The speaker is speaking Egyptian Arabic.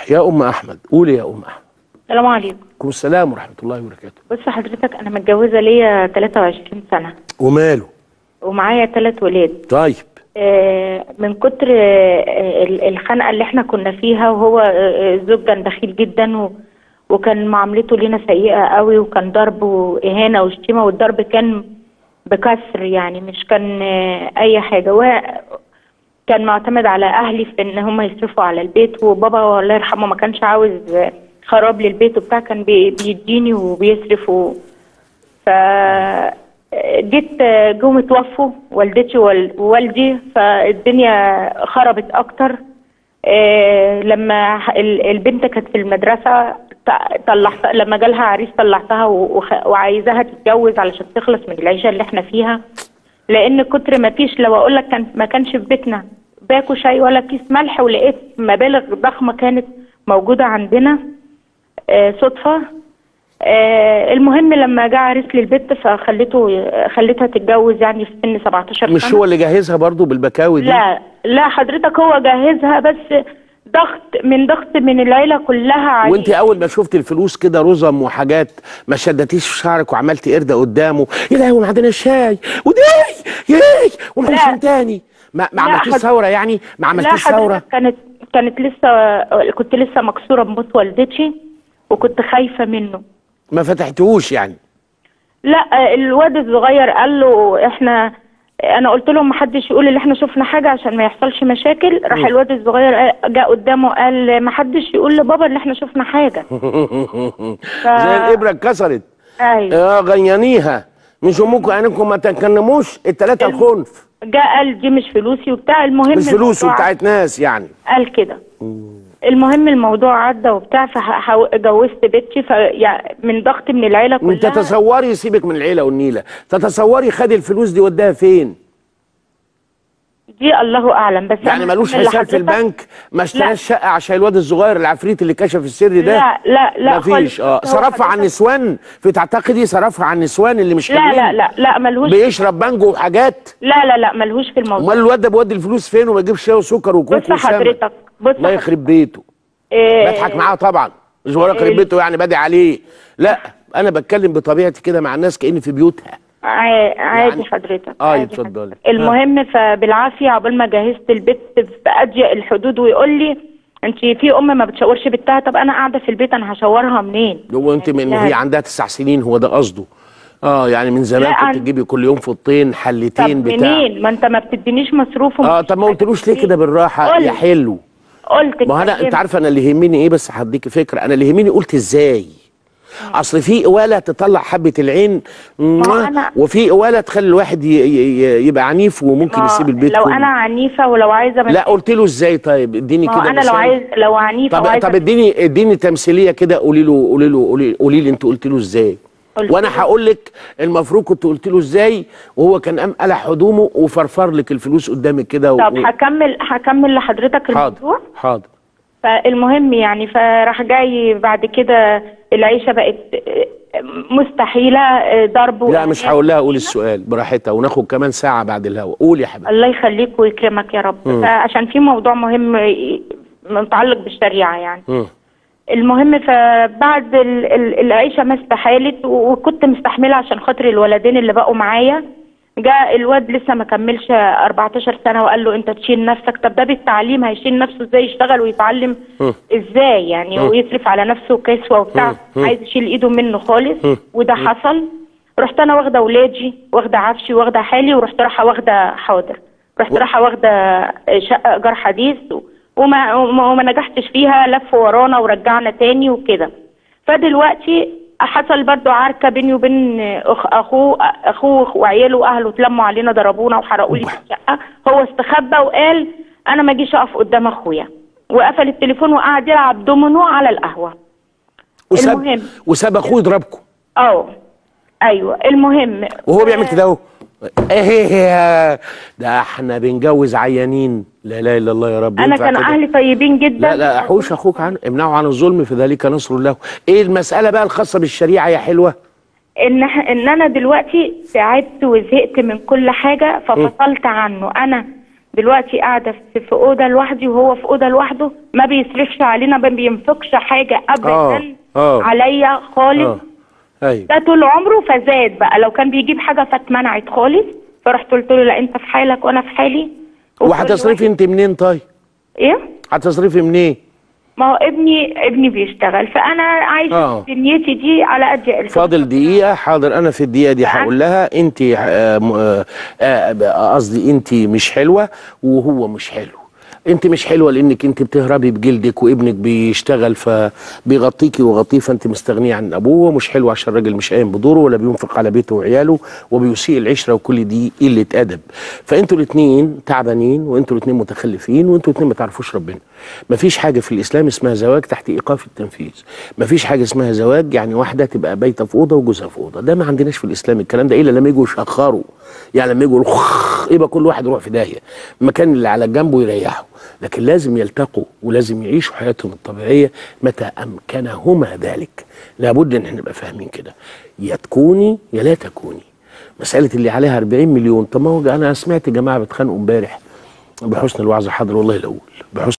يا ام احمد قولي يا ام احمد السلام عليكم عليكم السلام ورحمه الله وبركاته بص حضرتك انا متجوزه ليا 23 سنه وماله ومعايا ثلاث ولاد طيب آه، من كتر آه، ال- الخنقه اللي احنا كنا فيها وهو آه، الزوج كان بخيل جدا و وكان معاملته لينا سيئه قوي وكان ضرب واهانه وشتيمه والضرب كان بكسر يعني مش كان آه، اي حاجه وكان معتمد على اهلي في ان هم يصرفوا على البيت وبابا الله يرحمه ما كانش عاوز آه، خراب للبيت وبتاع كان بي- بيديني وبيصرف و... ف جيت جم اتوفوا والدتي ووال- ووالدي فالدنيا خربت اكتر آه، لما ح- ال- البنت كانت في المدرسه ط- طلعت لما جالها عريس طلعتها و- وخ- وعايزاها تتجوز علشان تخلص من العيشه اللي احنا فيها لان كتر ما فيش لو اقول لك كان ما كانش في بيتنا باكو شاي ولا كيس ملح ولقيت مبالغ ضخمه كانت موجوده عندنا آه، صدفه آه، المهم لما جه عريس للبنت فخليته خليتها تتجوز يعني في سن 17 مش سنه هو اللي جهزها برضو بالبكاوي دي لا لا حضرتك هو جهزها بس ضغط من ضغط من العيله كلها عليه وانت اول ما شفت الفلوس كده رزم وحاجات ما شدتيش في شعرك وعملتي قرده قدامه يا لهوي عندنا الشاي ودي ياي ومعلش لا. تاني ما, ما لا عملتيش حض- ثوره يعني ما لا عملتيش ثوره حضرتك كانت كانت لسه كنت لسه مكسوره بموت والدتي وكنت خايفه منه ما فتحتهوش يعني لا الواد الصغير قال له احنا انا قلت لهم محدش يقول ان احنا شفنا حاجه عشان ما يحصلش مشاكل راح الواد الصغير جاء قدامه قال محدش يقول لبابا ان احنا شفنا حاجه زي الابره اتكسرت ايوه اه غيانيها مش امكم عينكم ما تكلموش التلاته الم- الخنف جاء قال دي مش فلوسي وبتاع المهم مش فلوس الموضوع وبتاعت ناس يعني قال كده المهم الموضوع عدى وبتاع فجوزت بنتي من ضغط من العيله كلها انت تتصوري سيبك من العيله والنيله تتصوري خد الفلوس دي وداها فين دي الله اعلم بس يعني أنا ملوش اللي حساب في حضرتك- البنك ما لا. اشتراش شقه عشان الواد الصغير العفريت اللي كشف السر ده لا لا لا مفيش خالص. اه هو صرفها على حضرتك- النسوان في تعتقدي صرفها على النسوان اللي مش لا حلوين لا لا لا ملهوش بيشرب بانجو وحاجات لا لا لا ملهوش في الموضوع امال الواد ده بيودي الفلوس فين وما يجيبش شاي وسكر وكوك بص وسمك حضرتك بص الله حضرتك. يخرب بيته إيه بضحك معاه طبعا مش بقول يخرب ال- بيته يعني بادي عليه لا انا بتكلم بطبيعتي كده مع الناس كاني في بيوتها عا- عادي يعني- حضرتك آه، عادي اتفضلي. حضرتك. المهم فبالعافيه عقبال ما جهزت البيت في اضيق الحدود ويقول لي انت في ام ما بتشاورش بنتها طب انا قاعده في البيت انا هشاورها منين هو انت من لا. هي عندها تسع سنين هو ده قصده اه يعني من زمان لا، كنت عن- تجيبي كل يوم فطين طب حلتين بتاع منين ما انت ما بتدينيش مصروف اه ومش طب ما قلتلوش ليه كده بالراحه قول. يا حلو قلت ما هو انا انت اتكلمت. عارفه انا اللي يهمني ايه بس هديكي فكره انا اللي يهمني قلت ازاي اصل في قواله تطلع حبه العين موah، أنا- وفي قواله تخلي الواحد ي- ي- يبقى عنيف وممكن ما يسيب البيت لو كله. انا عنيفه ولو عايزه لا قلت له ازاي طيب اديني ما كده هو انا لو مثال. عايز لو عنيفه طب وعايزه طب اديني اديني تمثيليه كده قولي له قولي له قولي, قولي لي انت قلت له ازاي قلت وانا له- هقول لك المفروض كنت قلت له ازاي وهو كان قام قلع هدومه وفرفر لك الفلوس قدامك كده طب و... هكمل هكمل لحضرتك حاضر الموضوع حاضر فالمهم يعني فراح جاي بعد كده العيشه بقت مستحيله ضرب لا مش هقول لها قول السؤال براحتها وناخد كمان ساعه بعد الهوا قول يا حبيبي الله يخليك ويكرمك يا رب عشان في موضوع مهم متعلق بالشريعه يعني مم. المهم فبعد ال- ال- العيشه ما استحالت و- وكنت مستحمله عشان خاطر الولدين اللي بقوا معايا جاء الواد لسه ما كملش 14 سنه وقال له انت تشيل نفسك طب ده بالتعليم هيشيل نفسه ازاي يشتغل ويتعلم مم. ازاي يعني مم. ويصرف على نفسه كسوه وبتاع مم. عايز يشيل ايده منه خالص مم. وده حصل رحت انا واخده ولادي واخده عفشي واخده حالي ورحت رايحه واخده حاضر رحت رايحه واخده شقه ايجار حديث و- وما وما وما نجحتش فيها لف ورانا ورجعنا تاني وكده فدلوقتي حصل برضو عركه بيني وبين أخ اخوه اخوه وعياله واهله اتلموا علينا ضربونا وحرقوا لي الشقه هو استخبى وقال انا ما اجيش اقف قدام اخويا وقفل التليفون وقعد يلعب دومينو على القهوه وساب المهم. وساب اخوه يضربكم اه ايوه المهم وهو بيعمل كده اهو ايه ده احنا بنجوز عيانين لا اله الا الله يا رب انا ينفع كان كده؟ اهلي طيبين جدا لا لا احوش اخوك عنه امنعه عن الظلم في ذلك نصر له ايه المساله بقى الخاصه بالشريعه يا حلوه ان إح- ان انا دلوقتي تعبت وزهقت من كل حاجه ففصلت عنه انا دلوقتي قاعده في في اوضه لوحدي وهو في اوضه لوحده ما بيصرفش علينا ما بينفقش حاجه ابدا آه، آه. عليا خالص اه ايوه ده طول عمره فزاد بقى لو كان بيجيب حاجه فاتمنعت خالص فرحت قلت له لا انت في حالك وانا في حالي وكل وهتصرفي انت منين طيب ايه هتصرفي منين ما هو ابني ابني بيشتغل فانا عايشه آه. في دنيتي دي على قد الفلوس. فاضل دقيقة حاضر أنا في الدقيقة دي هقول لها أنت آه، م- آه، آه، قصدي أنت مش حلوة وهو مش حلو أنت مش حلوة لأنك أنت بتهربي بجلدك وابنك بيشتغل فبيغطيكي ويغطيه فأنت مستغنية عن أبوه ومش حلوة عشان الراجل مش قايم بدوره ولا بينفق على بيته وعياله وبيسيء العشرة وكل دي قلة أدب فأنتوا الاتنين تعبانين وأنتوا الاتنين متخلفين وأنتوا الاتنين ما تعرفوش ربنا مفيش حاجة في الإسلام اسمها زواج تحت إيقاف التنفيذ مفيش حاجة اسمها زواج يعني واحدة تبقى بايتة في أوضة وجوزها في أوضة ده ما عندناش في الإسلام الكلام ده إلا لما يجوا يشخروا يعني لما يجوا يخ- يبقى كل واحد يروح في داهية المكان اللي على جنبه يريحه لكن لازم يلتقوا ولازم يعيشوا حياتهم الطبيعية متى أمكنهما ذلك لابد إن احنا نبقى فاهمين كده يا تكوني يا لا تكوني مسألة اللي عليها 40 مليون طب ما هو أنا سمعت جماعة بيتخانقوا امبارح بحسن الوعظ حاضر والله الأول بحسن